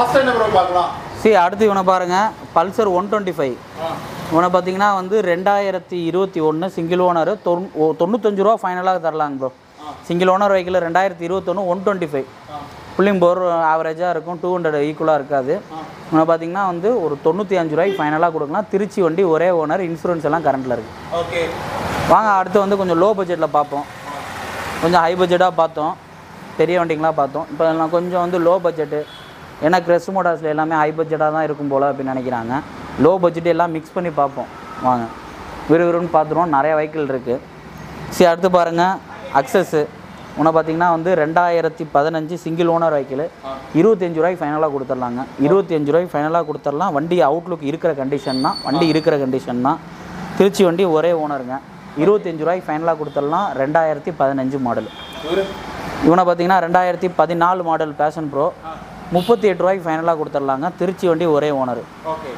Last என்ன bro பார்க்கலாம் சரி அடுத்து இவனை பாருங்கள் பல்சர் ஒன் டுவெண்ட்டி ஃபைவ் இவனை பார்த்தீங்கன்னா வந்து ரெண்டாயிரத்தி இருபத்தி ஒன்று சிங்கிள் ஓனர் தொண் ஓ- தொண்ணூத்தஞ்சு ரூபா ஃபைனலாக தரலாங்க ப்ரோ சிங்கிள் ஓனர் வெஹிக்கிள் ரெண்டாயிரத்தி இருபத்தொன்று one twenty five pulling power ஆவரேஜாக இருக்கும் டூ ஹண்ட்ரட் ஈக்குவலாக இருக்காது இவனை பார்த்தீங்கன்னா வந்து ஒரு தொண்ணூற்றி அஞ்சு ரூபாய்க்கு ஃபைனலாக கொடுக்கலாம் திருச்சி வண்டி ஒரே ஓனர் இன்சூரன்ஸ் எல்லாம் கரண்ட்டில் இருக்குது ஓகே வாங்க அடுத்து வந்து கொஞ்சம் லோ பட்ஜெட்டில் பார்ப்போம் கொஞ்சம் ஹை பட்ஜெட்டாக பார்த்தோம் பெரிய வண்டிங்களாம் பார்த்தோம் இப்போ நான் கொஞ்சம் வந்து லோ பட்ஜெட்டு ஏன்னா க்ரெஸ் மோட்டார்ஸில் எல்லாமே ஹை பட்ஜெட்டாக தான் இருக்கும் போல் அப்படின்னு நினைக்கிறாங்க லோ பட்ஜெட் எல்லாம் மிக்ஸ் பண்ணி பார்ப்போம் வாங்க விறுவிறுன்னு பார்த்துருவோம் நிறைய வெஹிக்கிள் இருக்குது சரி அடுத்து பாருங்கள் அக்சஸ்ஸு உன்னை பார்த்தீங்கன்னா வந்து ரெண்டாயிரத்தி பதினஞ்சு சிங்கிள் ஓனர் வெஹிக்கிள் இருபத்தஞ்சு ரூபாய்க்கு ஃபைனலாக கொடுத்துர்லாங்க இருபத்தஞ்சு ரூபாய்க்கு ஃபைனலாக கொடுத்துர்லாம் வண்டி அவுட்லுக் இருக்கிற கண்டிஷன் தான் வண்டி இருக்கிற கண்டிஷன் தான் திருச்சி வண்டி ஒரே ஓனருங்க இருபத்தஞ்சு ரூபாய்க்கு ஃபைனலாக கொடுத்துடலாம் ரெண்டாயிரத்தி பதினஞ்சு மாடல் இவரு இவனை பார்த்தீங்கன்னா ரெண்டாயிரத்தி பதினாலு மாடல் பேஷன் ப்ரோ முப்பத்தி எட்டு ரூபாய்க்கு ஃபைனலாக கொடுத்துர்லாங்க திருச்சி வண்டி ஒரே ஓனர் ஓகே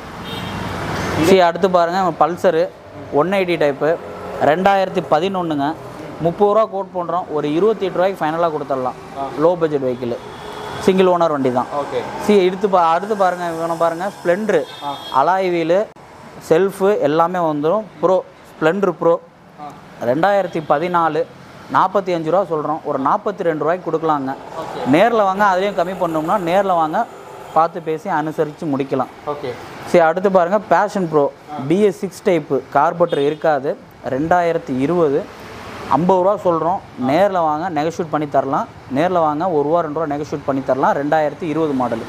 சரி அடுத்து பாருங்கள் பல்சரு ஒன் எயிட்டி டைப்பு ரெண்டாயிரத்தி பதினொன்றுங்க முப்பது ரூபா கோட் பண்ணுறோம் ஒரு இருபத்தி எட்டு ரூபாய்க்கு ஃபைனலாக கொடுத்துடலாம் low budget vehicle single owner வண்டி தான் ஓகே சி எடுத்து பா அடுத்து பாருங்கள் இவனை பாருங்கள் ஸ்ப்ளெண்ட்ரு அலாய் வீலு செல்ஃபு எல்லாமே வந்துடும் ப்ரோ ஸ்ப்ளெண்ட்ரு ப்ரோ ரெண்டாயிரத்தி பதினாலு நாற்பத்தி அஞ்சு ரூபா சொல்கிறோம் ஒரு நாற்பத்தி ரெண்டு ரூபாய்க்கு கொடுக்கலாங்க நேரில் வாங்க அதுலேயும் கம்மி பண்ணோம்னா நேரில் வாங்க பார்த்து பேசி அனுசரித்து முடிக்கலாம் ஓகே சரி அடுத்து பாருங்கள் Passion bro BS six type carburettor இருக்காது ரெண்டாயிரத்தி இருபது ஐம்பது ரூபா சொல்கிறோம் நேரில் வாங்க நெகஷூட் பண்ணி தரலாம் நேரில் வாங்க ஒரு ரூபா ரெண்டு ரூபா நெகஷூட் பண்ணி தரலாம் ரெண்டாயிரத்தி இருபது மாடல்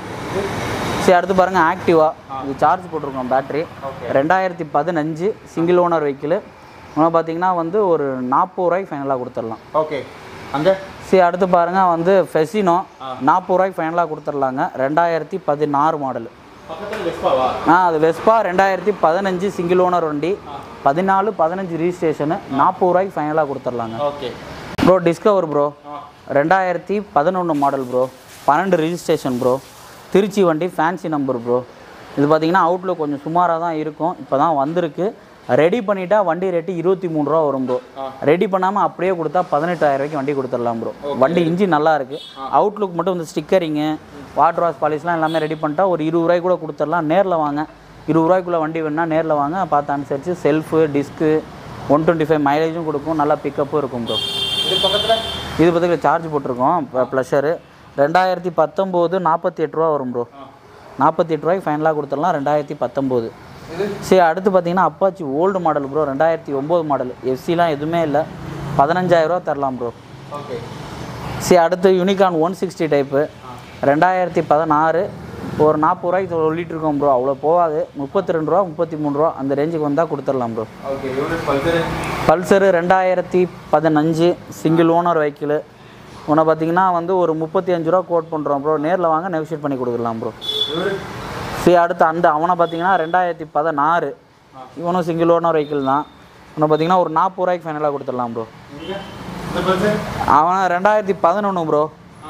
சரி அடுத்து பாருங்கள் ஆக்டிவா இது சார்ஜ் போட்டிருக்கோம் பேட்ரி ரெண்டாயிரத்தி பதினஞ்சு சிங்கிள் ஓனர் வெஹிக்கிள் இன்னும் பார்த்தீங்கன்னா வந்து ஒரு நாற்பது ரூபாய்க்கு ஃபைனலாக கொடுத்துடலாம் ஓகே அங்கே சரி அடுத்து பாருங்கள் வந்து ஃபெசினோ நாற்பது ரூபாய்க்கு ஃபைனலாக கொடுத்துடலாங்க ரெண்டாயிரத்தி பதினாறு மாடல் பக்கத்தில் வெஸ்பாவா ஆ அது வெஸ்பா ரெண்டாயிரத்தி பதினஞ்சு சிங்கிள் ஓனர் வண்டி பதினாலு பதினஞ்சு ரிஜிஸ்ட்ரேஷனு நாற்பது ரூபாய்க்கு ஃபைனலாக கொடுத்துடலாங்க ஓகே ப்ரோ டிஸ்கவர் ப்ரோ ரெண்டாயிரத்தி பதினொன்று மாடல் ப்ரோ பன்னெண்டு ரிஜிஸ்ட்ரேஷன் ப்ரோ திருச்சி வண்டி ஃபேன்சி நம்பர் ப்ரோ இது பார்த்தீங்கன்னா அவுட்லுக் கொஞ்சம் சுமாராக தான் இருக்கும் இப்போ தான் வந்திருக்கு ரெடி பண்ணிட்டா வண்டி ரேட்டு இருபத்தி மூணு ரூபா வரும் ப்ரோ ரெடி பண்ணாமல் அப்படியே கொடுத்தா பதினெட்டாயிரம் ரூபாய்க்கு வண்டி கொடுத்துடலாம் ப்ரோ வண்டி இன்ஜின் நல்லா இருக்குது அவுட்லுக் மட்டும் இந்த ஸ்டிக்கரிங்கு வாட்டர் வாஷ் பாலிஷ்லாம் எல்லாமே ரெடி பண்ணிட்டா ஒரு இருபது ரூபாய்க்கு கூட கொடுத்துடலாம் நேரில் வாங்க இருபது ரூபாய்க்குள்ளே வண்டி வேணுன்னா நேரில் வாங்க பார்த்து அனுசரித்து self disc one twenty five மைலேஜும் கொடுக்கும் நல்லா பிக்கப்பும் இருக்கும் ப்ரோ இது பக்கத்தில் இது பற்றி சார்ஜ் போட்டிருக்கோம் ப்ளஷரு ரெண்டாயிரத்தி பத்தொம்போது நாற்பத்தி எட்டு ரூபா வரும் ப்ரோ நாற்பத்தி எட்டு ரூபாய்க்கு ஃபைனலாக கொடுத்துடலாம் ரெண்டாயிரத்தி பத்தொம்போது இது சரி அடுத்து பார்த்தீங்கன்னா அப்பாச்சி ஓல்டு மாடல் ப்ரோ ரெண்டாயிரத்தி ஒம்பது மாடல் எஃப்சிலாம் எதுவுமே இல்லை பதினஞ்சாயிரரூவா தரலாம் ப்ரோ ஓகே சரி அடுத்து யூனிகான் ஒன் சிக்ஸ்டி டைப்பு ரெண்டாயிரத்தி பதினாறு ஒரு நாற்பது ரூபாய்க்கு சொல்லிட்டு இருக்கோம் ப்ரோ அவ்வளோ போகாது முப்பத்தி ரெண்டு ரூபா முப்பத்தி மூணு ரூபா அந்த ரேஞ்சுக்கு வந்தால் கொடுத்துடலாம் bro okay unit Pulsar Pulsar ரெண்டாயிரத்தி பதினஞ்சு சிங்கிள் ஓனர் வெஹிக்கிள் உன்னை பார்த்தீங்கன்னா வந்து ஒரு முப்பத்தி அஞ்சு ரூபா கோட் பண்ணுறோம் ப்ரோ நேரில் வாங்க நெகோஷியேட் பண்ணி கொடுத்துடலாம் ப்ரோ இவரு சரி அடுத்து அந்த அவனை பார்த்தீங்கன்னா ரெண்டாயிரத்தி பதினாறு இவனும் சிங்கிள் ஓனர் வெஹிக்கிள் தான் உன்னை பார்த்தீங்கன்னா ஒரு நாற்பது ரூபாய்க்கு ஃபைனலாக கொடுத்துடலாம் ப்ரோ இங்க இந்த பல்சர் அவனை ரெண்டாயிரத்தி பதினொன்று ப்ரோ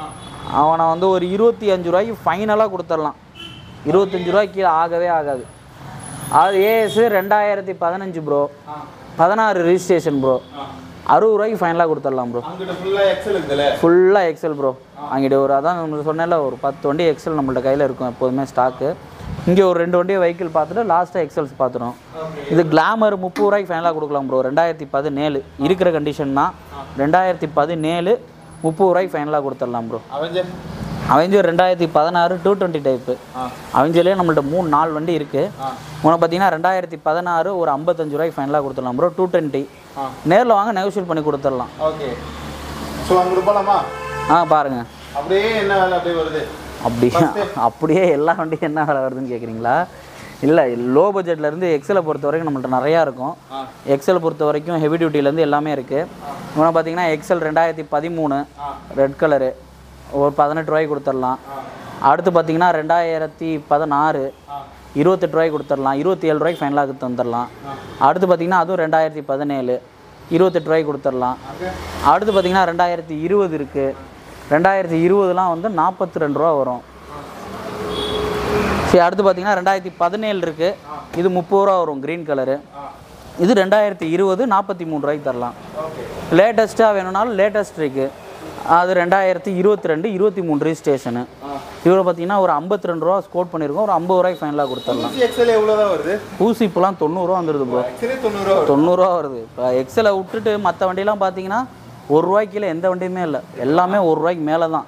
அவனை வந்து ஒரு இருபத்தி அஞ்சு ரூபாய்க்கு ஃபைனலாக கொடுத்துடலாம் இருபத்தஞ்சு ரூபாய்க்கு கீழே ஆகவே ஆகாது அது ஏஎஸ் ரெண்டாயிரத்தி பதினஞ்சு ப்ரோ பதினாறு ரிஜிஸ்ட்ரேஷன் ப்ரோ அறுபது ரூபாய்க்கு ஃபைனலாக கொடுத்துடலாம் ப்ரோ அங்கிட்ட ஃபுல்லாக எக்ஸல் இருக்குதுல்ல ஃபுல்லாக எக்ஸல் ப்ரோ அங்கிட்ட ஒரு அதான் நம்ம சொன்னேன்ல ஒரு பத்து வண்டி எக்ஸல் நம்மள்ட்ட கையில் இருக்கும் எப்போதுமே ஸ்டாக்கு இங்கே ஒரு ரெண்டு வண்டி வெஹிக்கிள் பார்த்துட்டு லாஸ்ட்டாக எக்ஸல்ஸ் பார்த்துடும் இது கிளாமர் முப்பது ரூபாய்க்கு ஃபைனலாக கொடுக்கலாம் ப்ரோ ரெண்டாயிரத்தி பதினேழு இருக்கிற கண்டிஷன் தான் ரெண்டாயிரத்தி பதினேழு முப்பது ரூபாய்க்கு ஃபைனலாக கொடுத்துடலாம் ப்ரோ அவெஞ்சர் அவெஞ்சர் ரெண்டாயிரத்தி பதினாறு டூ டுவெண்ட்டி டைப்பு ஆ அவெஞ்சர்லேயே நம்மள்ட்ட மூணு நாலு வண்டி இருக்குது ஆ உனக்கு பார்த்தீங்கன்னா ரெண்டாயிரத்தி பதினாறு ஒரு ஐம்பத்தஞ்சு ரூபாய்க்கு ஃபைனலாக கொடுத்துடலாம் ப்ரோ டூ டுவெண்ட்டி ஆ நேரில் வாங்க நெகோஷியேட் பண்ணி கொடுத்துடலாம் ஓகே ஸோ அங்கிட்டு போகலாமா ஆ பாருங்கள் அப்படியே என்ன வேலை அப்படியே வருது அப்படி அப்படியே எல்லா வண்டியும் என்ன விலை வருதுன்னு கேட்குறீங்களா இல்லை லோ பட்ஜெட்லேருந்து எக்ஸலை பொறுத்த வரைக்கும் நம்மள்ட்ட நிறையா இருக்கும் ஆ எக்ஸல் பொறுத்த வரைக்கும் ஹெவி டியூட்டிலேருந்து எல்லாமே இருக்குது இவனை பார்த்தீங்கன்னா எக்ஸல் ரெண்டாயிரத்தி பதிமூணு ஆ ரெட் கலரு ஒரு பதினெட்டு ரூபாய்க்கு கொடுத்துடலாம் ஆ அடுத்து பார்த்தீங்கன்னா ரெண்டாயிரத்தி பதினாறு ஆ இருபத்தெட்டு ரூபாய்க்கு கொடுத்துடலாம் இருபத்தி ஏழு ரூபாய்க்கு ஃபைனலாக தந்துடலாம் அடுத்து பார்த்தீங்கன்னா அதுவும் ரெண்டாயிரத்தி பதினேழு இருபத்தெட்டு ரூபாய்க்கு கொடுத்துடலாம் அங்கே அடுத்து பார்த்தீங்கன்னா ரெண்டாயிரத்தி இருபது இருக்குது ரெண்டாயிரத்தி இருபதுலாம் வந்து நாற்பத்தி ரெண்டு ரூபா வரும் சரி அடுத்து பார்த்தீங்கன்னா ரெண்டாயிரத்தி பதினேழு இருக்குது இது முப்பது ரூபா வரும் க்ரீன் கலரு ஆ இது ரெண்டாயிரத்தி இருபது நாற்பத்தி மூணு ரூபாய்க்கு தரலாம் ஓகே லேட்டஸ்ட்டாக வேணும்னாலும் லேட்டஸ்ட் இருக்குது அது ரெண்டாயிரத்தி இருபத்தி ரெண்டு இருபத்தி மூணு ரிஜிஸ்ட்ரேஷனு இவரை பார்த்தீங்கன்னா ஒரு ஐம்பத்தி ரெண்டு ரூபா ஸ்கோட் பண்ணியிருக்கோம் ஒரு ஐம்பது ரூபாய்க்கு ஃபைனலாக கொடுத்துடலாம் ஊசி எக்ஸல் எவ்வளோ தான் வருது ஊசி இப்போலாம் தொண்ணூறுரூவா வந்துடுது ப்ரோ எக்ஸலே தொண்ணூறுரூவா வரும் தொண்ணூறுரூவா வருது இப்போ எக்ஸலை விட்டுட்டு மற்ற வண்டிலாம் பார்த்தீங்கன்னா ஒரு ரூபாய்க்கு கீழே எந்த வண்டியுமே இல்லை எல்லாமே ஒரு ரூபாய்க்கு மேலே தான்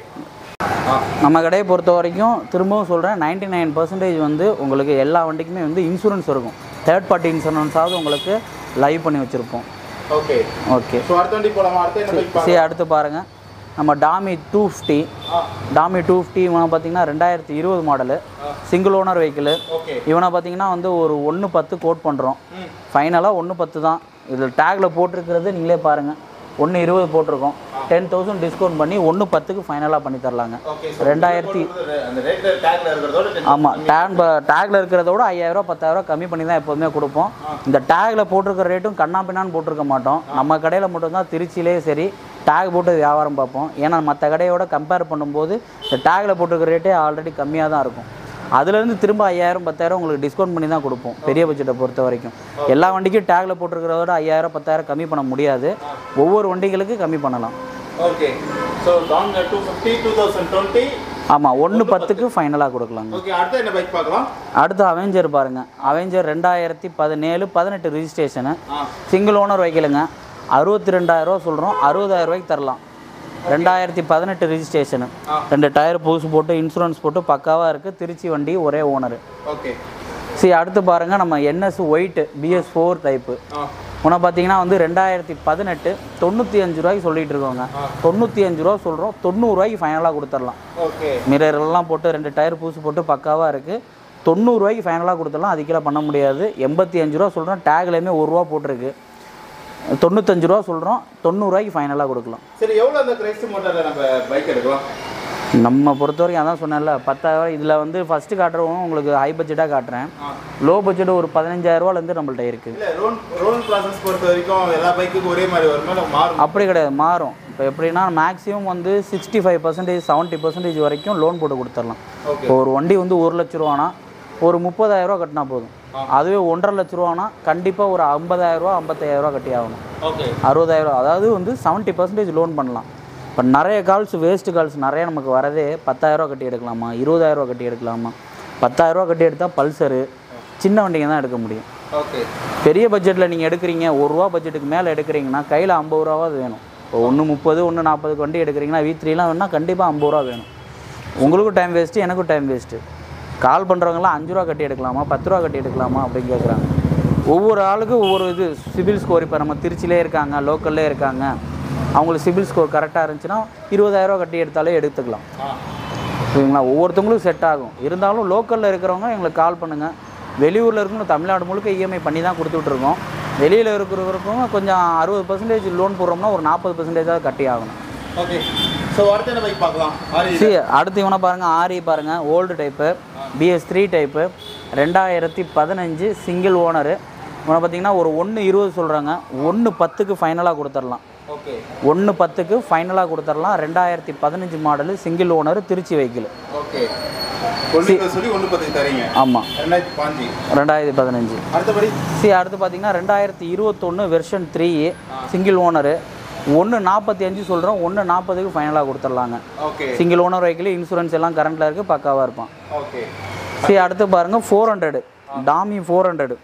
நம்ம கடையை பொறுத்த வரைக்கும் திரும்பவும் சொல்கிறேன் நைன்டி நைன் பர்சன்டேஜ் வந்து உங்களுக்கு எல்லா வண்டிக்குமே வந்து இன்சூரன்ஸ் இருக்கும் தேர்ட் பார்ட்டி இன்சூரன்ஸாவது உங்களுக்கு லைவ் பண்ணி வச்சுருப்போம் ஓகே ஓகே ஸோ அடுத்த வண்டி போலாமா அடுத்த என்ன பைக் சரி அடுத்து பாருங்கள் நம்ம டாமி டூ ஃபிஃப்டி ஆ டாமி டூ ஃபிஃப்டி இவனை பார்த்தீங்கன்னா ரெண்டாயிரத்தி இருபது model single owner vehicle okay இவனை பார்த்தீங்கன்னா வந்து ஒரு ஒன்று பத்து கோட் பண்ணுறோம் ம் ஃபைனலாக ஒன்று பத்து தான் இதில் டேக்கில் போட்டிருக்கிறது நீங்களே பாருங்கள் ஒன்று இருபது போட்டிருக்கோம் டென் தௌசண்ட் டிஸ்கவுண்ட் பண்ணி ஒன்று பத்துக்கு ஃபைனலாக பண்ணி தரலாங்க ஓகே ரெண்டாயிரத்தி அந்த ரேட்ல டேக்ல இருக்கிறதோட ten- ஆமாம் டேக் டேக்கில் இருக்கிறதோட ஐயாயிரம் பத்தாயிரம் கம்மி பண்ணி தான் எப்போதுமே கொடுப்போம் இந்த டேக்கில் போட்டிருக்கிற ரேட்டும் கண்ணா பின்னான்னு போட்டிருக்க மாட்டோம் நம்ம கடையில் மட்டும்தான் திருச்சியிலே சரி டேக் போட்டு வியாபாரம் பார்ப்போம் ஏன்னா மற்ற கடையோட கம்பேர் பண்ணும்போது இந்த டேக்கில் போட்டிருக்கிற ரேட்டே ஆல்ரெடி கம்மியாக தான் இருக்கும் அதுலேருந்து திரும்ப ஐயாயிரம் பத்தாயிரம் உங்களுக்கு டிஸ்கவுண்ட் பண்ணி தான் கொடுப்போம் பெரிய பட்ஜெட்டை பொறுத்த வரைக்கும் எல்லா வண்டிக்கும் டேக்கில் போட்டிருக்கிறத விட ஐயாயிரம் பத்தாயிரம் கம்மி பண்ண முடியாது ஒவ்வொரு வண்டிகளுக்கு கம்மி பண்ணலாம் okay so long two fifty two thousand twenty ஆமாம் ஒன்று பத்துக்கு ஃபைனலாக கொடுக்கலாங்க ஓகே அடுத்து என்ன பைக் பார்க்கலாம் அடுத்து அவெஞ்சர் பாருங்க அவெஞ்சர் ரெண்டாயிரத்தி பதினேழு பதினெட்டு ரிஜிஸ்ட்ரேஷனு ஆ சிங்கிள் ஓனர் வைக்கலுங்க அறுபத்தி ரெண்டாயிரரூவா சொல்கிறோம் அறுபதாயிரம் ரூபாய்க்கு தரலாம் ரெண்டாயிரத்தி பதினெட்டு ரிஜிஸ்ட்ரேஷனு ஆ. ரெண்டு டயர் புதுசு போட்டு இன்சூரன்ஸ் போட்டு பக்காவாக இருக்குது திருச்சி வண்டி ஒரே ஓனர் ஓகே சரி அடுத்து பாருங்கள் நம்ம NS white BS four type ஆ உன பார்த்தீங்கன்னா வந்து ரெண்டாயிரத்தி பதினெட்டு தொண்ணூற்றி அஞ்சு ரூபாய்க்கு சொல்லிட்டு இருக்கோங்க தொண்ணூற்றி அஞ்சு ரூபா சொல்கிறோம் தொண்ணூறுரூவாய்க்கு ஃபைனலாக கொடுத்துடலாம் ஓகே மிரர் எல்லாம் போட்டு ரெண்டு டயர் பூசு போட்டு பக்காவாக இருக்குது தொண்ணூறுரூவாய்க்கு ஃபைனலாக கொடுத்துடலாம் அதுக்கீழே பண்ண முடியாது எண்பத்தி அஞ்சு ரூபா சொல்கிறோம் டேக்லேயுமே ஒரு ரூபா போட்டிருக்கு தொண்ணூத்தஞ்சு ரூபா சொல்கிறோம் தொண்ணூறுரூவாய்க்கு ஃபைனலாக கொடுக்கலாம் சரி எவ்வளோ அந்த கிரைஸ்ட் மோட்டரில் நம்ம பைக் எடுக்கலாம் நம்ம பொறுத்த வரைக்கும் அதான் சொன்னேன்ல பத்தாயிரம் இதில் வந்து ஃபஸ்ட்டு காட்டுறவங்க உங்களுக்கு ஹை பட்ஜெட்டாக காட்டுறேன் ஆ லோ பட்ஜெட் ஒரு பதினஞ்சாயிரரூவாலேருந்து நம்மள்ட்ட இருக்குது இல்லை ரோன் ரோன் ப்ராசஸ் பொறுத்த வரைக்கும் எல்லா பைக்குக்கும் ஒரே மாதிரி வருமா இல்லை மாறும் அப்படி கிடையாது மாறும் இப்போ எப்படின்னா மேக்ஸிமம் வந்து sixty five percentage seventy percentage வரைக்கும் லோன் போட்டு கொடுத்துடலாம் ஓகே இப்போ ஒரு வண்டி வந்து ஒரு லட்ச ரூபானா ஒரு முப்பதாயிரரூவா கட்டினா போதும் அதுவே ஒன்றரை லட்ச ரூபானா கண்டிப்பாக ஒரு ஐம்பதாயிரரூவா ஐம்பத்தாயிரரூவா கட்டி ஆகணும் ஓகே அறுபதாயிரம் அதாவது வந்து செவன்ட்டி பர்சன்டேஜ் லோன் பண்ணலாம் இப்போ நிறைய கால்ஸ் வேஸ்ட் கால்ஸ் நிறைய நமக்கு வரதே பத்தாயிரரூவா கட்டி எடுக்கலாமா இருபதாயிரரூவா கட்டி எடுக்கலாமா பத்தாயிரரூவா கட்டி எடுத்தால் பல்சரு சின்ன வண்டிங்க தான் எடுக்க முடியும் ஓகே பெரிய பட்ஜெட்டில் நீங்கள் எடுக்கிறீங்க ஒரு ரூபா பட்ஜெட்டுக்கு மேலே எடுக்கிறீங்கன்னா கையில் ஐம்பது ரூபாவது வேணும் இப்போ ஒன்று முப்பது ஒன்று நாற்பதுக்கு வண்டி எடுக்கிறீங்கன்னா வி த்ரீலாம் வேணும்னா கண்டிப்பாக ஐம்பது ரூபா வேணும் உங்களுக்கும் டைம் வேஸ்ட்டு எனக்கும் டைம் வேஸ்ட்டு கால் பண்ணுறவங்களாம் அஞ்சு ரூபா கட்டி எடுக்கலாமா பத்து ரூபா கட்டி எடுக்கலாமா அப்படின்னு கேட்குறாங்க ஒவ்வொரு ஆளுக்கும் ஒவ்வொரு இது சிபில் ஸ்கோர் இப்போ நம்ம திருச்சியிலே இருக்காங்க லோக்கல்லே இருக்காங்க அவங்களுக்கு சிபில் ஸ்கோர் கரெக்டாக இருந்துச்சுன்னா இருபதாயிரரூவா கட்டி எடுத்தாலே எடுத்துக்கலாம் ஆ சரிங்களா ஒவ்வொருத்தவங்களுக்கும் செட் ஆகும் இருந்தாலும் லோக்கலில் இருக்கிறவங்க எங்களுக்கு கால் பண்ணுங்கள் வெளியூரில் இருக்கவங்க தமிழ்நாடு முழுக்க இஎம்ஐ பண்ணி தான் கொடுத்துட்ருக்கோம் வெளியில் இருக்கிறவருக்கும் கொஞ்சம் அறுபது பர்சன்டேஜ் லோன் போடுறோம்னா ஒரு நாற்பது பர்சன்டேஜாவது கட்டி ஆகணும் ஓகே ஸோ அடுத்து என்ன பைக் பார்க்கலாம் ஆரி சி அடுத்து இவனை பாருங்கள் ஆரி பாருங்கள் old type BS three type ரெண்டாயிரத்தி பதினஞ்சு சிங்கிள் ஓனரு இவனை பார்த்தீங்கன்னா ஒரு ஒன்று இருபது சொல்கிறாங்க ஒன்று பத்துக்கு ஃபைனலாக கொடுத்துடலாம் ஓகே ஒன்று பத்துக்கு ஃபைனலாக கொடுத்துடலாம் ரெண்டாயிரத்தி பதினஞ்சு model single owner Trichy vehicle okay ஒன்று சொல்லி ஒன்று பத்து தரீங்க ஆமாம் ரெண்டாயிரத்தி பாஞ்சு ரெண்டாயிரத்தி பதினஞ்சு அடுத்தபடி சி அடுத்து பார்த்தீங்கன்னா ரெண்டாயிரத்தி இருபத்தொன்று வெர்ஷன் த்ரீ சிங்கிள் ஓனரு ஒன்று நாற்பத்தி அஞ்சு சொல்கிறோம் ஒன்று நாற்பதுக்கு ஃபைனலாக கொடுத்துடலாங்க okay single owner vehicle insurance எல்லாம் கரண்ட்டில் இருக்குது பக்காவாக இருப்பான் ஓகே சரி அடுத்து பாருங்கள் ஃபோர் ஹண்ட்ரடு டாமி ஃபோர் ஹண்ட்ரடு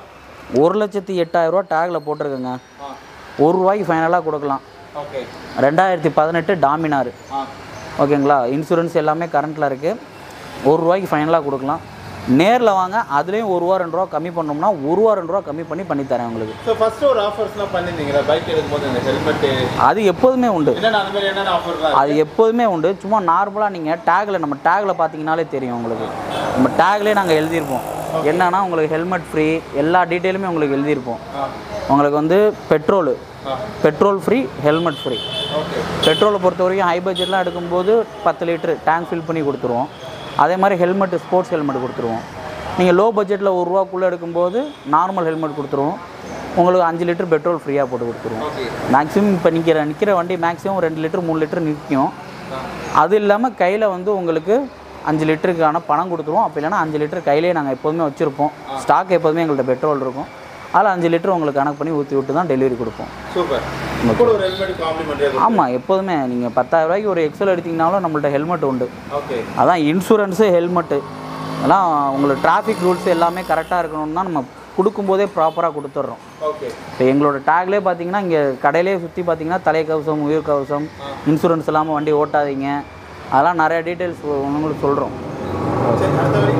ஒரு லட்சத்தி எட்டாயிரரூவா டேக்கில் போட்டிருக்குங்க ஆ ஒரு ரூபாய்க்கு ஃபைனலாக கொடுக்கலாம் ஓகே ரெண்டாயிரத்தி பதினெட்டு டாமினார் ஆ ஓகேங்களா இன்சூரன்ஸ் எல்லாமே கரண்ட்டில் இருக்குது ஒரு ரூபாய்க்கு ஃபைனலாக கொடுக்கலாம் நேரில் வாங்க அதுலேயும் ஒரு ரூபா ரெண்டு ரூபா கம்மி பண்ணோம்னா ஒரு ரூபா ரெண்டு ரூபா கம்மி பண்ணி பண்ணி தரேன் உங்களுக்கு ஸோ ஃபர்ஸ்ட் ஒரு ஆஃபர்ஸ்லாம் பண்ணியிருந்தீங்களா பைக் எடுக்கும்போது இந்த ஹெல்மெட்டு அது எப்போதுமே உண்டு என்னென்ன அந்த மாதிரி என்னென்ன ஆஃபர்லாம் அது எப்போதுமே உண்டு சும்மா நார்மலாக நீங்கள் டேக்கில் நம்ம டேக்கில் பார்த்தீங்கனாலே தெரியும் உங்களுக்கு நம்ம டேக்லேயே நாங்கள் எழுதியிருப்போம் என்னன்னா உங்களுக்கு ஹெல்மெட் ஃப்ரீ எல்லா டீட்டெயிலுமே உங்களுக்கு எழுதியிருப்போம் ஆ உங்களுக்கு வந்து பெட்ரோலு ஆ petrol free helmet free okay பெட்ரோலை பொறுத்த வரைக்கும் ஹை பட்ஜெட்லாம் எடுக்கும்போது பத்து லிட்டரு டேங்க் ஃபில் பண்ணி கொடுத்துருவோம் அதே மாதிரி ஹெல்மெட்டு ஸ்போர்ட்ஸ் ஹெல்மெட் கொடுத்துருவோம் நீங்கள் லோ பட்ஜெட்டில் ஒரு ரூபாக்குள்ளே எடுக்கும்போது நார்மல் ஹெல்மெட் கொடுத்துருவோம் உங்களுக்கு அஞ்சு லிட்டர் பெட்ரோல் ஃப்ரீயாக போட்டு கொடுத்துருவோம் ஓகே மேக்ஸிமம் இப்போ நிற்கிற நிற்கிற வண்டி மேக்ஸிமம் ரெண்டு லிட்டர் மூணு லிட்டர் நிற்கும் அது இல்லாமல் கையில் வந்து உங்களுக்கு அஞ்சு லிட்டருக்கான பணம் கொடுத்துருவோம் அப்போ இல்லைன்னா அஞ்சு லிட்டர் கையிலேயே நாங்கள் எப்போதுமே வச்சுருப்போம் ஸ்டாக் எப்போதுமே எங்கள்கிட்ட பெட்ரோல் இருக்கும் அதில் அஞ்சு லிட்டர் உங்களுக்கு கணக்கு பண்ணி ஊற்றி விட்டு தான் டெலிவரி கொடுப்போம் சூப்பர் கூட ஒரு ஹெல்மெட் காம்ப்ளிமெண்ட்ரியாக ஆமாம் எப்போதுமே நீங்கள் பத்தாயிரம் ரூபாய்க்கு ஒரு எக்ஸல் எடுத்தீங்கனாலும் நம்மள்ட்ட ஹெல்மெட் உண்டு ஓகே அதான் இன்சூரன்ஸு ஹெல்மெட்டு அதெல்லாம் உங்களுக்கு டிராஃபிக் ரூல்ஸ் எல்லாமே கரெக்டாக இருக்கணும்னு தான் நம்ம கொடுக்கும்போதே ப்ராப்பராக கொடுத்துட்றோம் ஓகே இப்போ எங்களோட டேக்லேயே பார்த்தீங்கன்னா இங்கே கடையிலே சுற்றி பார்த்தீங்கன்னா தலைக்கவசம் உயிர் கவசம் இன்சூரன்ஸ் இல்லாமல் வண்டி ஓட்டாதீங்க அதெல்லாம் நிறைய டீட்டெயில்ஸ் உங்களுக்கு சொல்கிறோம் சரி அடுத்த வழி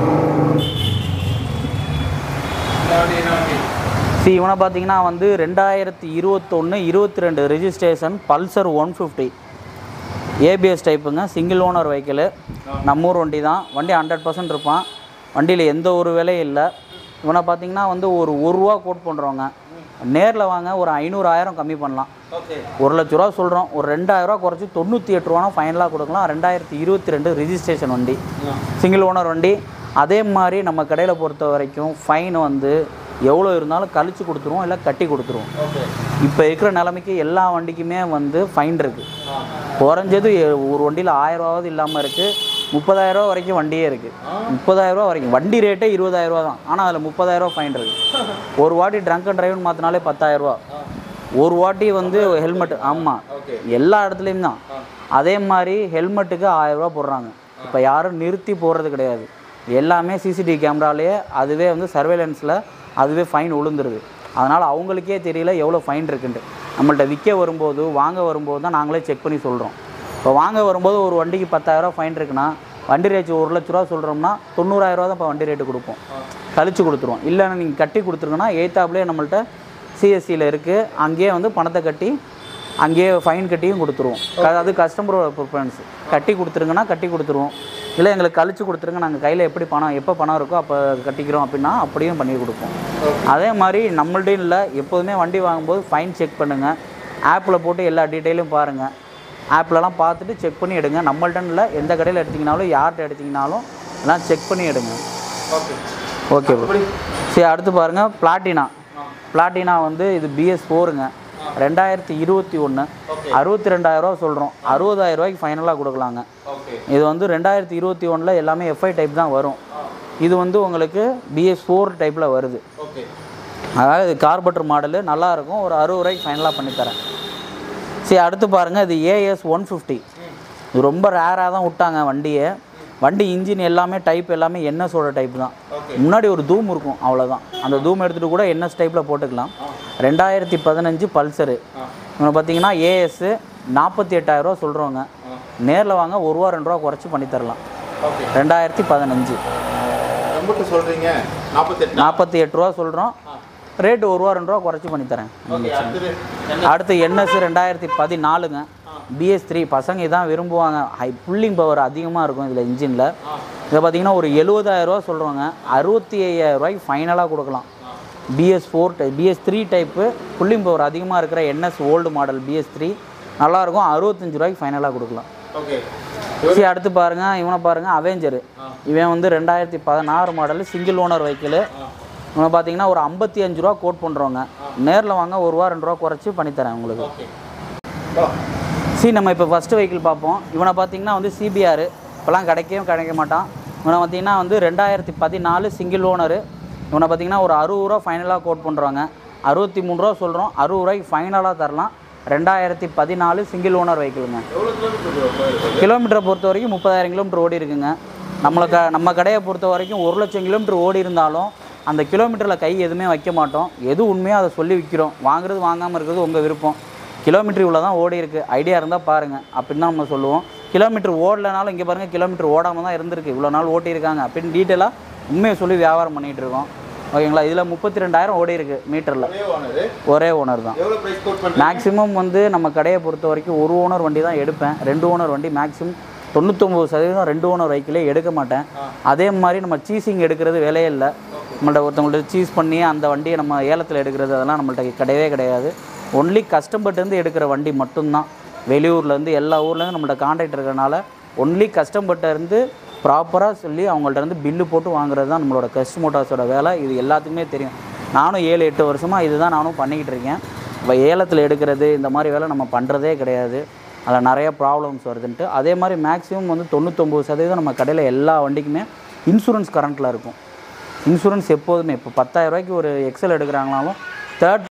என்ன வண்டி என்ன வண்டி சி இவனை பார்த்தீங்கன்னா வந்து ரெண்டாயிரத்தி இருபத்தொன்று இருபத்தி ரெண்டு registration Pulsar one fifty ABS டைப்புங்க சிங்கிள் ஓனர் வெஹிக்கிள் நம்ம ஊர் வண்டி தான் வண்டி ஹண்ட்ரட் பர்சன்ட் இருப்பான் வண்டியில் எந்த ஒரு விலையும் இல்லை இவனை பார்த்தீங்கன்னா வந்து ஒரு ஒரு ரூபா கோட் பண்ணுறவங்க நேரில் வாங்க ஒரு ஐநூறு ஆயிரம் கம்மி பண்ணலாம் ஓகே ஒரு லட்ச ரூபா சொல்கிறோம் ஒரு ரெண்டாயிரரூவா குறைச்சி தொண்ணூற்றி எட்டு ரூபானா ஃபைனலாக கொடுக்கலாம் ரெண்டாயிரத்தி இருபத்தி ரெண்டு ரிஜிஸ்ட்ரேஷன் வண்டி சிங்கிள் ஓனர் வண்டி அதே மாதிரி நம்ம கடையில் பொறுத்த வரைக்கும் ஃபைன் வந்து எவ்வளோ இருந்தாலும் கழிச்சு கொடுத்துருவோம் இல்லை கட்டி கொடுத்துருவோம் ஓகே இப்போ இருக்கிற நிலைமைக்கு எல்லா வண்டிக்குமே வந்து ஃபைன் இருக்குது குறைஞ்சது எ- ஒரு வண்டியில் ஆயிரரூவாவது இல்லாமல் இருக்குது முப்பதாயிரரூவா வரைக்கும் வண்டியே இருக்குது முப்பதாயிரரூவா வரைக்கும் வண்டி ரேட்டே இருபதாயிரரூவா தான் ஆனால் அதில் முப்பதாயிரரூவா ஃபைன் இருக்குது ஒரு வாட்டி ட்ரங்க் அண்ட் டிரைவ்னு மாற்றினாலே பத்தாயிரரூவா ஒரு வாட்டி வந்து ஹெல்மெட் ஆமாம் ஓகே எல்லா இடத்துலையும் தான் அதே மாதிரி ஹெல்மெட்டுக்கு ஆயிரரூவா போடுறாங்க இப்போ யாரும் நிறுத்தி போடுறது கிடையாது எல்லாமே சிசிடிவி கேமராலேயே அதுவே வந்து சர்வேலன்ஸில் அதுவே ஃபைன் விழுந்துருது அதனால் அவங்களுக்கே தெரியல எவ்வளோ ஃபைன் இருக்குன்ட்டு நம்மள்ட்ட விற்க வரும்போது வாங்க வரும்போது தான் நாங்களே செக் பண்ணி சொல்கிறோம் இப்போ வாங்க வரும்போது ஒரு வண்டிக்கு பத்தாயிரரூவா ஃபைன் இருக்குன்னா வண்டி ரேட் ஒரு லட்ச ரூபா சொல்கிறோம்னா தொண்ணூறாயிரரூவா தான் இப்போ வண்டி ரேட்டு கொடுப்போம் கழிச்சு கொடுத்துருவோம் இல்லைன்னா நீங்கள் கட்டி கொடுத்துருங்கன்னா எய்த்தாப்லேயே நம்மள்ட்ட சிஎஸ்சியில் இருக்குது அங்கேயே வந்து பணத்தை கட்டி அங்கேயே ஃபைன் கட்டியும் கொடுத்துருவோம் க- அது கஸ்டமரோட ப்ரிஃபரன்ஸ் கட்டி கொடுத்துருங்கன்னா கட்டி கொடுத்துருவோம் இல்லை எங்களுக்கு கழிச்சு கொடுத்துருங்க நாங்கள் கையில் எப்படி பணம் எப்போ பணம் இருக்கோ அப்போ கட்டிக்கிறோம் அப்படின்னா அப்படியும் பண்ணி கொடுப்போம் அதே மாதிரி நம்மள்டையும் இல்லை எப்போதுமே வண்டி வாங்கும்போது ஃபைன் செக் பண்ணுங்கள் ஆப்பில் போட்டு எல்லா டீட்டெயிலும் பாருங்கள் ஆப்லலாம் பார்த்துட்டு செக் பண்ணி எடுங்க நம்மள்ட்ட இல்லை எந்த கடையில் எடுத்தீங்கனாலும் யார்கிட்ட எடுத்தீங்கனாலும் எல்லாம் செக் பண்ணி எடுங்க ஓகே ஓகே ப்ரோ சரி அடுத்து பாருங்கள் பிளாட்டினா பிளாட்டினா வந்து இது பிஎஸ் ஃபோருங்க ரெண்டாயிரத்தி இருபத்தி ஒன்று Okay. அறுபத்தி ரெண்டாயிரரூவா சொல்கிறோம் அறுபதாயிரம் ரூபாய்க்கு ஃபைனலாக கொடுக்கலாங்க ஓகே இது வந்து ரெண்டாயிரத்தி இருபத்தி ஒன்றில் எல்லாமே எஃப்ஐ டைப் தான் வரும் இது வந்து உங்களுக்கு பிஎஸ் ஃபோர் டைப்பில் வருது ஓகே அதாவது இது கார்பட்டர் மாடலு நல்லா இருக்கும் ஒரு அறுபது ரூபாய்க்கு ஃபைனலாக பண்ணித்தரேன் சரி அடுத்து பாருங்கள் இது ஏஎஸ் ஒன் ஃபிஃப்டி இது ரொம்ப ரேராக தான் விட்டாங்க வண்டியை வண்டி இன்ஜின் எல்லாமே டைப் எல்லாமே என்எஸோட டைப் தான் ஓகே முன்னாடி ஒரு தூம் இருக்கும் அவ்வளோதான் அந்த தூம் எடுத்துகிட்டு கூட என்எஸ் டைப்பில் போட்டுக்கலாம் ரெண்டாயிரத்தி பதினஞ்சு பல்சரு இவங்க பார்த்தீங்கன்னா ஏஎஸ் நாற்பத்தி எட்டாயிரரூவா சொல்கிறவங்க நேரில் வாங்க ஒரு ரூபா ரெண்டு ரூபா குறைச்சி பண்ணி தரலாம் ஓகே ரெண்டாயிரத்தி பதினஞ்சு எம்பிட்டு சொல்கிறீங்க நாற்பத்தெட்டு நாற்பத்தி எட்டு ரூபா சொல்கிறோம் ரேட்டு ஒரு ரூபா ரெண்டு ரூபா குறைச்சி பண்ணி தரேன் ஓகே அடுத்தது என்ன அடுத்து என்எஸ் ரெண்டாயிரத்தி பதினாலுங்க பிஎஸ் த்ரீ பசங்க இதான் விரும்புவாங்க ஹை புல்லிங் பவர் அதிகமாக இருக்கும் இதில் இன்ஜினில் இதை பார்த்தீங்கன்னா ஒரு 70000 ரூபா சொல்கிறவங்க அறுபத்தி ஐயாயிரம் ரூபாய்க்கு ஃபைனலாக கொடுக்கலாம் பிஎஸ் ஃபோர் டை BS three type pulling power அதிகமாக இருக்கிற NS old model BS three நல்லாயிருக்கும் அறுபத்தஞ்சு ரூபாய்க்கு ஃபைனலாக கொடுக்கலாம் ஓகே சரி அடுத்து பாருங்கள் இவனை பாருங்கள் அவெஞ்சரு இவன் வந்து ரெண்டாயிரத்தி பதினாறு மாடல் சிங்கிள் ஓனர் வெஹிக்கிள் இவனை பார்த்தீங்கன்னா ஒரு ஐம்பத்தி அஞ்சு ரூபா கோட் பண்ணுறவங்க நேரில் வாங்க ஒரு ரூபா ரெண்டு ரூபா குறைச்சி பண்ணித்தரேன் உங்களுக்கு ஓகே சி நம்ம இப்போ ஃபஸ்ட்டு வெஹிக்கிள் பார்ப்போம் இவனை பார்த்தீங்கன்னா வந்து சிபிஆர் இப்போலாம் கிடைக்கவே கிடைக்க மாட்டான் இவனை பார்த்தீங்கன்னா வந்து ரெண்டாயிரத்தி பதினாலு சிங்கிள் ஓனரு இவனை பார்த்தீங்கன்னா ஒரு அறுபது ரூபா ஃபைனலாக கோட் பண்ணுறாங்க அறுபத்தி மூணு ரூபா சொல்கிறோம் அறுபது ரூபாய்க்கு ஃபைனலாக தரலாம் ரெண்டாயிரத்தி பதினாலு சிங்கிள் ஓனர் வெஹிக்கிளுங்க எவ்வளோ கிலோமீட்டர் போயிருக்கு கிலோமீட்டரை பொறுத்த வரைக்கும் முப்பதாயிரம் கிலோமீட்டர் ஓடி இருக்குங்க நம்மளை க நம்ம கடையை பொறுத்த வரைக்கும் ஒரு லட்சம் கிலோமீட்டர் ஓடி இருந்தாலும் அந்த கிலோமீட்டரில் கை எதுவுமே வைக்க மாட்டோம் எது உண்மையோ அதை சொல்லி விற்கிறோம் வாங்குறது வாங்காமல் இருக்கிறது உங்கள் விருப்பம் கிலோமீட்டர் இவ்வளோ தான் ஓடி இருக்குது ஐடியா இருந்தால் பாருங்கள் அப்படின்னு தான் நம்ம சொல்லுவோம் கிலோமீட்டர் ஓடலைனாலும் இங்கே பாருங்கள் கிலோமீட்டர் ஓடாமல் தான் இருந்திருக்கு இவ்வளோ நாள் ஓட்டியிருக்காங்க அப்படின்னு டீட்டெயிலாக உண்மையை சொல்லி வியாபாரம் பண்ணிகிட்டு இருக்கோம் ஓகேங்களா இதில் முப்பத்தி ரெண்டாயிரம் ஓடி இருக்குது மீட்டரில் ஒரே ஓனரு ஒரே ஓனர் தான் எவ்வளோ ப்ரைஸ் கோட் பண்ணுறீங்க மேக்ஸிமம் வந்து நம்ம கடையை பொறுத்த வரைக்கும் ஒரு ஓனர் வண்டி தான் எடுப்பேன் ரெண்டு ஓனர் வண்டி மேக்ஸிமம் தொண்ணூத்தொம்பது சதவீதம் ரெண்டு ஓனர் வெஹிக்கிளே எடுக்க மாட்டேன் அதே மாதிரி நம்ம சீசிங் எடுக்கிறது வேலையே இல்லை நம்மள்ட்ட ஒருத்தவங்கள்ட்ட சீஸ் பண்ணி அந்த வண்டியை நம்ம ஏலத்தில் எடுக்கிறது அதெல்லாம் நம்மள்ட்ட கிடையவே கிடையாது ஒன்லி கஸ்டம்பர்ட்டேருந்து எடுக்கிற வண்டி மட்டும்தான் வெளியூர்லேருந்து எல்லா ஊர்லேருந்து நம்மள்ட்ட கான்டாக்ட் இருக்கிறனால ஒன்லி கஸ்டம்பர்ட்டேருந்து ப்ராப்பராக சொல்லி அவங்கள்ட்ட இருந்து பில்லு போட்டு வாங்குறது தான் நம்மளோட கஸ்ட் மோட்டார்ஸோட வேலை இது எல்லாத்துக்குமே தெரியும் நானும் ஏழு எட்டு வருஷமாக இதுதான் நானும் பண்ணிக்கிட்டு இருக்கேன் இப்போ ஏலத்தில் எடுக்கிறது இந்த மாதிரி வேலை நம்ம பண்ணுறதே கிடையாது அதில் நிறைய ப்ராப்ளம்ஸ் வருதுன்ட்டு அதே மாதிரி மேக்ஸிமம் வந்து தொண்ணூத்தொம்பது சதவீதம் நம்ம கடையில் எல்லா வண்டிக்குமே இன்சூரன்ஸ் கரண்ட்டில் இருக்கும் இன்சூரன்ஸ் எப்போதுமே இப்போ பத்தாயிரம் ரூபாய்க்கு ஒரு எக்ஸல் எடுக்கிறாங்களாலும் தேர்ட்